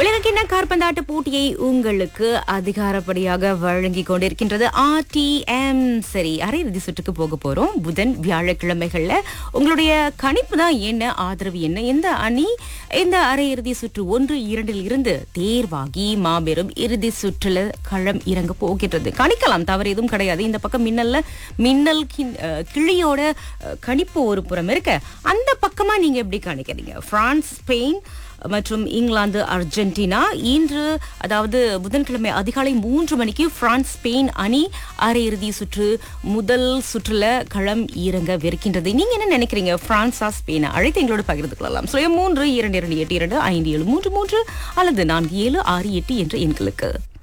உலகக்கிண்ண காற்பந்தாட்ட போட்டியை உங்களுக்கு அதிகாரப்படியாக வழங்கி கொண்டிருக்கின்றது ஆர்டிஎம் சரி அரையிறுதி சுற்றுக்கு போக போறோம் புதன் வியாழக்கிழமைகள்ல உங்களுடைய கணிப்பு தான் என்ன ஆதரவு என்ன எந்த அணி இந்த அரையிறுதி சுற்று ஒன்று இரண்டில் இருந்து தேர்வாகி மாபெரும் இறுதி சுற்றுல களம் இறங்க போகின்றது கணிக்கலாம் தவறு எதுவும் கிடையாது இந்த பக்கம் மின்னல்ல மின்னல் கிண்- அஹ், கிளியோட அஹ், கணிப்பு ஒரு புறம் இருக்க அந்த பக்கமா நீங்க எப்படி கணிக்கிறீங்க பிரான்ஸ் ஸ்பெயின் மற்றும் இங்கிலாந்து அர்ஜென்டினா இன்று அதாவது புதன்கிழமை அதிகாலை மூன்று மணிக்கு பிரான்ஸ் ஸ்பெயின் அணி அரையிறுதி சுற்று முதல் சுற்றுல களம் இறங்கவிருக்கின்றது நீங்க என்ன நினைக்கிறீங்க பிரான்ஸா ஸ்பெயினா அழைத்து எங்களோடு பகிர்ந்து கொள்ளலாம் சுய மூன்று இரண்டு இரண்டு எட்டு இரண்டு ஐந்து ஏழு மூன்று மூன்று அல்லது நான்கு ஏழு ஆறு எட்டு என்ற எண்களுக்கு